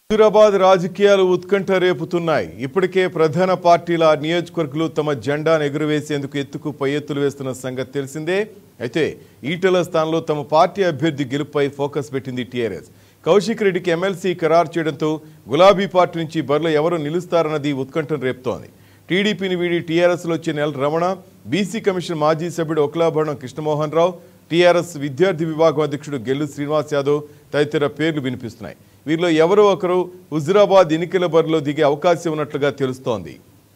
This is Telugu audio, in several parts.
హైదరాబాద్ రాజకీయాలు ఉత్కంఠ రేపుతున్నాయి ఇప్పటికే ప్రధాన పార్టీల నియోజకవర్గాలు తమ జెండాను ఎగురవేసేందుకు ఎత్తుకు పై ఎత్తులు వేస్తున్న సంగతి తెలిసిందే అయితే ఈటల స్థానంలో తమ పార్టీ అభ్యర్థి గెలుపుపై ఫోకస్ పెట్టింది టీఆర్ఎస్ కౌశిక్ రెడ్డికి ఎమ్మెల్సీ ఖరారు చేయడంతో గులాబీ పార్టీ నుంచి బరిలో ఎవరు నిలుస్తారన్నది ఉత్కంఠను రేపుతోంది టీడీపీని వీడి టీఆర్ఎస్లో వచ్చిన ఎల్ రమణ బీసీ కమిషన్ మాజీ సభ్యుడు ఒక్లాభరణం కృష్ణమోహన్ రావు టీఆర్ఎస్ విద్యార్థి విభాగం అధ్యక్షుడు గెల్లు శ్రీనివాస్ యాదవ్ తదితర పేర్లు వినిపిస్తున్నాయి వీరిలో ఎవరో ఒకరు హుజురాబాద్ ఎన్నికల బరిలో దిగే అవకాశం ఉన్నట్లుగా తెలుస్తోంది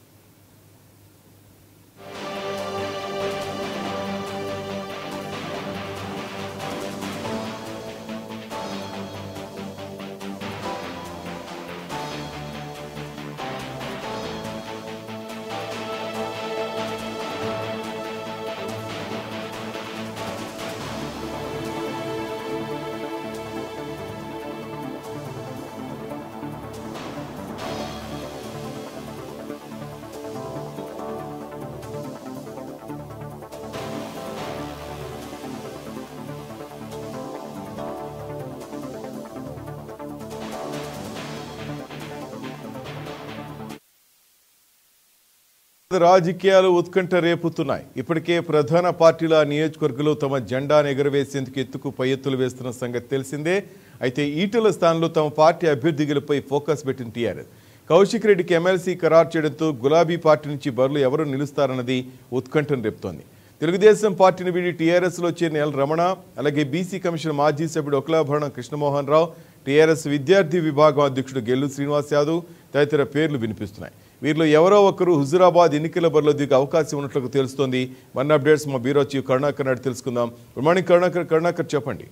రాజకీయాలు ఉత్కంఠ రేపుతున్నాయి ఇప్పటికే ప్రధాన పార్టీల నియోజకవర్గాలు తమ జెండాను ఎగురవేసేందుకు ఎత్తుకు పై ఎత్తులు వేస్తున్న సంగతి తెలిసిందే అయితే ఈటల స్థానంలో తమ పార్టీ అభ్యర్థి గెలుపై ఫోకస్ పెట్టిన టీఆర్ఎస్ కౌశిక్ రెడ్డికి ఎమ్మెల్సీ ఖరారు చేయడంతో గులాబీ పార్టీ నుంచి బరులు ఎవరు నిలుస్తారన్నది ఉత్కంఠను రేపుతోంది తెలుగుదేశం పార్టీని వీడి టీఆర్ఎస్లో చేరిన ఎల్ రమణ అలాగే బీసీ కమిషన్ మాజీ సభ్యుడు ఒక్లాభరణం కృష్ణమోహన్ రావు టీఆర్ఎస్ విద్యార్థి విభాగం అధ్యక్షుడు గెల్లు శ్రీనివాస్ యాదవ్ తదితర పేర్లు వినిపిస్తున్నాయి వీరిలో ఎవరో ఒకరు హుజురాబాద్ ఎన్నికల బరిలో దిగే అవకాశం ఉన్నట్లు తెలుస్తోంది వన్ అప్డేట్స్ మా బ్యూరో చీఫ్ కరుణాకర్ నాయుడు తెలుసుకుందాం గుడ్ మార్నింగ్ కరుణాకర్ కరుణాకర్ చెప్పండి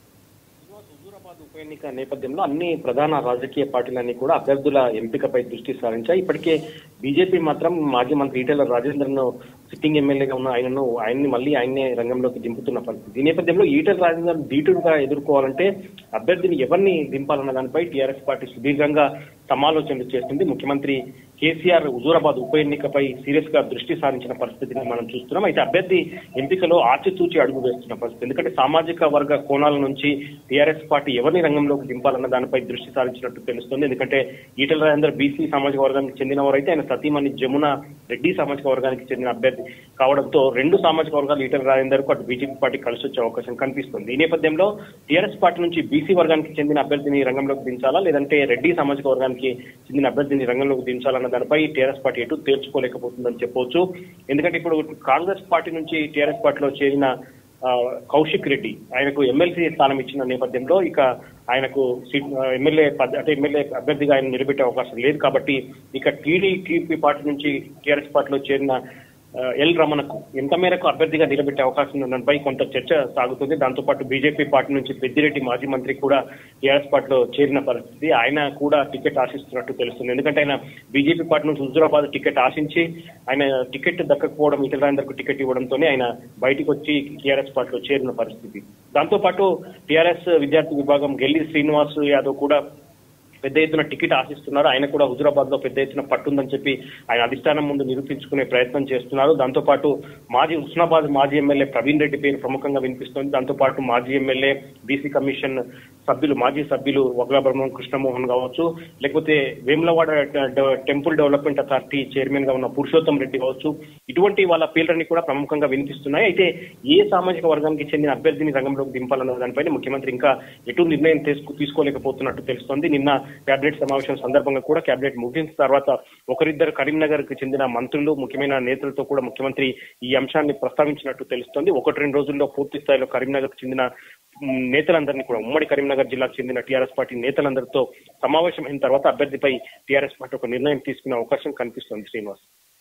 హుజూరాబాద్ ఉప ఎన్నిక నేపథ్యంలో అన్ని ప్రధాన రాజకీయ పార్టీలన్నీ కూడా అభ్యర్థుల ఎంపికపై దృష్టి సారించాయి ఇప్పటికే బీజేపీ మాత్రం మాజీ మంత్రి ఈటెల రాజేంద్రను సిట్టింగ్ ఎమ్మెల్యేగా ఉన్న ఆయనను ఆయన్ని మళ్ళీ ఆయన్నే రంగంలోకి దింపుతున్న పరిస్థితి ఈ నేపథ్యంలో ఈటెల రాజేంద్ర ధీటుగా ఎదుర్కోవాలంటే అభ్యర్థిని ఎవరిని దింపాలన్న దానిపై టీఆర్ఎస్ పార్టీ సుదీర్ఘంగా సమాలోచనలు చేస్తుంది ముఖ్యమంత్రి కేసీఆర్ హుజూరాబాద్ ఉప ఎన్నికపై సీరియస్ గా దృష్టి సారించిన పరిస్థితిని మనం చూస్తున్నాం అయితే అభ్యర్థి ఎంపికలో ఆచితూచి అడుగు వేస్తున్న పరిస్థితి ఎందుకంటే సామాజిక వర్గ కోణాల నుంచి టీఆర్ఎస్ పార్టీ ఎవరిని రంగంలోకి దింపాలన్న దానిపై దృష్టి సారించినట్టు తెలుస్తుంది ఎందుకంటే ఈటల రాజేందర్ బీసీ సామాజిక వర్గానికి చెందిన వారైతే ఆయన సతీమణి జమున రెడ్డి సామాజిక వర్గానికి చెందిన అభ్యర్థి కావడంతో రెండు సామాజిక వర్గాలు ఈటల రాజేందర్ కు అటు బీజేపీ పార్టీ కలిసి వచ్చే అవకాశం కనిపిస్తుంది ఈ నేపథ్యంలో టీఆర్ఎస్ పార్టీ నుంచి బీసీ వర్గానికి చెందిన అభ్యర్థిని రంగంలోకి దించాలా లేదంటే రెడ్డి సామాజిక వర్గానికి చెందిన అభ్యర్థిని రంగంలోకి దించాలన్న దానిపై టీఆర్ఎస్ పార్టీ ఎటు తేల్చుకోలేకపోతుందని చెప్పవచ్చు ఎందుకంటే ఇప్పుడు కాంగ్రెస్ పార్టీ నుంచి టీఆర్ఎస్ పార్టీలో చేరిన ఆ, కౌశిక్ రెడ్డి ఆయనకు ఎమ్మెల్సీ స్థానం ఇచ్చిన నేపథ్యంలో ఇక ఆయనకు సీట్ ఆ, ఎమ్మెల్యే పద్- అంటే ఎమ్మెల్యే అభ్యర్థిగా ఆయన నిలబెట్టే అవకాశం లేదు కాబట్టి ఇక టీడీపీ పార్టీ నుంచి టీఆర్ఎస్ పార్టీలో చేరిన ఆ, ఎల్ రమణకు ఎంత మేరకు అభ్యర్థిగా నిలబెట్టే అవకాశం ఉందనిపై కొంత చర్చ సాగుతుంది దాంతో పాటు బీజేపీ పార్టీ నుంచి పెద్దిరెడ్డి మాజీ మంత్రి కూడా టీఆర్ఎస్ పార్టీలో చేరిన పరిస్థితి ఆయన కూడా టికెట్ ఆశిస్తున్నట్టు తెలుస్తుంది ఎందుకంటే ఆయన బీజేపీ పార్టీ నుంచి హుజూరాబాద్ టికెట్ ఆశించి ఆయన టికెట్ దక్కకపోవడం ఇతర రాజేందర్కు టికెట్ ఇవ్వడంతోనే ఆయన బయటికి వచ్చి టీఆర్ఎస్ పార్టీలో చేరిన పరిస్థితి దాంతో పాటు టీఆర్ఎస్ విద్యార్థి విభాగం గెల్లి శ్రీనివాస్ యాదవ్ కూడా పెద్ద ఎత్తున టికెట్ ఆశిస్తున్నారు ఆయన కూడా హుజురాబాద్ లో పెద్ద ఎత్తున పట్టుందని చెప్పి ఆయన అధిష్టానం ముందు నిరూపించుకునే ప్రయత్నం చేస్తున్నారు దాంతో పాటు మాజీ హుస్నాబాద్ మాజీ ఎమ్మెల్యే ప్రవీణ్ రెడ్డి పేరు ప్రముఖంగా వినిపిస్తోంది దాంతో పాటు మాజీ ఎమ్మెల్యే బీసీ కమిషన్ సభ్యులు మాజీ సభ్యులు వగ్లాబ్రహ్మం కృష్ణమోహన్ కావచ్చు లేకపోతే వేములవాడ డ- టెంపుల్ డెవలప్మెంట్ అథారిటీ చైర్మన్ గా ఉన్న పురుషోత్తం రెడ్డి కావచ్చు ఇటువంటి వాళ్ళ పేర్లన్నీ కూడా ప్రముఖంగా వినిపిస్తున్నాయి అయితే ఏ సామాజిక వర్గానికి చెందిన అభ్యర్థిని రంగంలోకి దింపాలన్న దానిపైన ముఖ్యమంత్రి ఇంకా ఎటు నిర్ణయం తీసుకు తీసుకోలేకపోతున్నట్టు తెలుస్తోంది నిన్న కేబినెట్ సమావేశం సందర్భంగా కూడా కేబినెట్ ముగించిన తర్వాత ఒకరిద్దరు కరీంనగర్ కు చెందిన మంత్రులు ముఖ్యమైన నేతలతో కూడా ముఖ్యమంత్రి ఈ అంశాన్ని ప్రస్తావించినట్టు తెలుస్తోంది ఒకటి రెండు రోజుల్లో పూర్తి స్థాయిలో కరీంనగర్ కు చెందిన మ్, నేతలందరినీ కూడా ఉమ్మడి కరీంనగర్ జిల్లాకు చెందిన టీఆర్ఎస్ పార్టీ నేతలందరితో సమావేశమైన తర్వాత అభ్యర్థిపై టీఆర్ఎస్ పార్టీ ఒక నిర్ణయం తీసుకునే అవకాశం కనిపిస్తోంది శ్రీనివాస్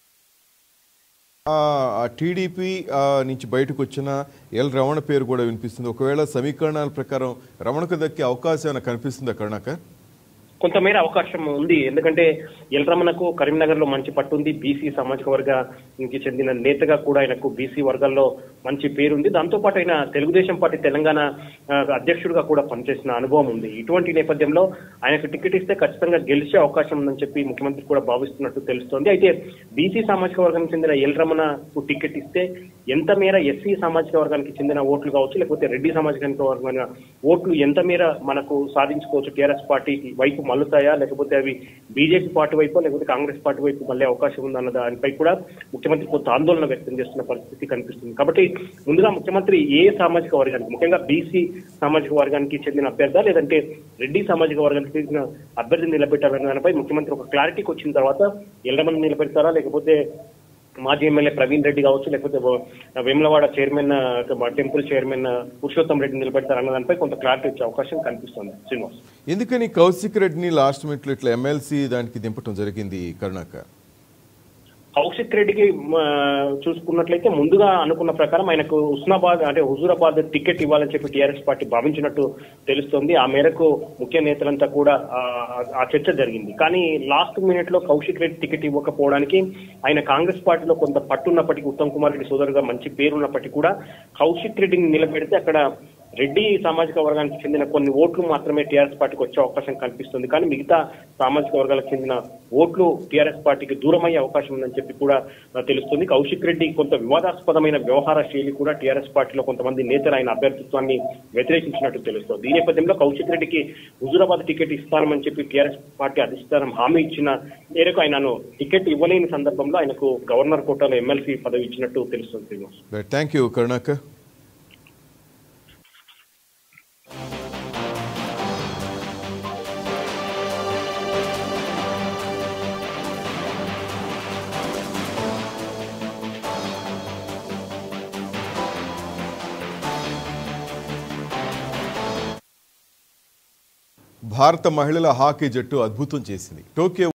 ఆ టీడీపీ నుంచి బయటకు వచ్చిన ఎల్ రమణ పేరు కూడా వినిపిస్తుంది ఒకవేళ సమీకరణాల ప్రకారం రమణకు దక్కే అవకాశం ఏమైనా కనిపిస్తుందా కరుణాకర్ కొంతమేర అవకాశం ఉంది ఎందుకంటే ఎల్రమణకు కరీంనగర్ లో మంచి పట్టుంది బీసీ సామాజిక వర్గానికి చెందిన నేతగా కూడా ఆయనకు బీసీ వర్గాల్లో మంచి పేరుంది దాంతో పాటు ఆయన తెలుగుదేశం పార్టీ తెలంగాణ ఆ, అధ్యక్షుడిగా కూడా పనిచేసిన అనుభవం ఉంది ఇటువంటి నేపథ్యంలో ఆయనకు టికెట్ ఇస్తే ఖచ్చితంగా గెలిచే అవకాశం ఉందని చెప్పి ముఖ్యమంత్రి కూడా భావిస్తున్నట్టు తెలుస్తోంది అయితే బీసీ సామాజిక వర్గానికి చెందిన ఎల్రమణకు టికెట్ ఇస్తే ఎంత మేర ఎస్సీ సామాజిక వర్గానికి చెందిన ఓట్లు కావచ్చు లేకపోతే రెడ్డి సామాజిక వర్గానికి ఓట్లు ఎంత మేర మనకు సాధించుకోవచ్చు టీఆర్ఎస్ పార్టీ వైపు మల్లుతాయా లేకపోతే అవి బీజేపీ పార్టీ వైపు లేకపోతే కాంగ్రెస్ పార్టీ వైపు మళ్ళీ అవకాశం ఉందన్న దానిపై కూడా ముఖ్యమంత్రి కొంత ఆందోళన వ్యక్తం చేస్తున్న పరిస్థితి కనిపిస్తుంది కాబట్టి ముందుగా ముఖ్యమంత్రి ఏ సామాజిక వర్గానికి ముఖ్యంగా బీసీ సామాజిక వర్గానికి చెందిన అభ్యర్థా లేదంటే రెడ్డి సామాజిక వర్గానికి చెందిన అభ్యర్థిని నిలబెట్టాలనే దానిపై ముఖ్యమంత్రి ఒక క్లారిటీకి వచ్చిన తర్వాత ఎల్లమని నిలబెడతారా లేకపోతే మాజీ ఎమ్మెల్యే ప్రవీణ్ రెడ్డి కావచ్చు లేకపోతే వ- వేములవాడ చైర్మన్ ఆ, టెంపుల్ చైర్మన్ ఆ, పురుషోత్తం రెడ్డి నిలబెడతారు అన్న దానిపై కొంత క్లారిటీ వచ్చే అవకాశం కనిపిస్తుంది శ్రీనివాస్ ఎందుకని కౌశిక్ రెడ్డిని లాస్ట్ మినిట్లో ఇట్లా ఎమ్మెల్సీ దానికి దింపటం జరిగింది కరుణాకర్ కౌశిక్ రెడ్డికి మ, చూసుకున్నట్లయితే ముందుగా అనుకున్న ప్రకారం ఆయనకు హుస్నాబాద్ అంటే హుజూరాబాద్ టికెట్ ఇవ్వాలని చెప్పి టీఆర్ఎస్ పార్టీ భావించినట్టు తెలుస్తోంది ఆ మేరకు ముఖ్య నేతలంతా కూడా ఆ, ఆ చర్చ జరిగింది కానీ లాస్ట్ మినిట్ లో కౌశిక్ రెడ్డి టికెట్ ఇవ్వకపోవడానికి ఆయన కాంగ్రెస్ పార్టీలో కొంత పట్టున్నప్పటికీ ఉత్తమ్ కుమార్ రెడ్డి సోదరుగా మంచి పేరున్నప్పటికీ కూడా కౌశిక్ రెడ్డిని నిలబెడితే అక్కడ రెడ్డి సామాజిక వర్గానికి చెందిన కొన్ని ఓట్లు మాత్రమే టీఆర్ఎస్ పార్టీకి వచ్చే అవకాశం కనిపిస్తుంది కానీ మిగతా సామాజిక వర్గాలకు చెందిన ఓట్లు టీఆర్ఎస్ పార్టీకి దూరమయ్యే అవకాశం ఉందని చెప్పి కూడా ఆ, తెలుస్తుంది కౌశిక్ రెడ్డి కొంత వివాదాస్పదమైన వ్యవహార శైలి కూడా టీఆర్ఎస్ పార్టీలో కొంతమంది నేతలు ఆయన అభ్యర్థిత్వాన్ని వ్యతిరేకించినట్టు తెలుస్తోంది ఈ నేపథ్యంలో కౌశిక్ రెడ్డికి హుజూరాబాద్ టికెట్ ఇస్తానని చెప్పి టీఆర్ఎస్ పార్టీ అధిష్టానం హామీ ఇచ్చిన మేరకు ఆయనను టికెట్ ఇవ్వలేని సందర్భంలో ఆయనకు గవర్నర్ కోటాలో ఎమ్మెల్సీ పదవి ఇచ్చినట్టు తెలుస్తుంది Srinivas right thank you Karunakar భారత మహిళల హాకీ జట్టు అద్భుతం చేసింది టోక్యో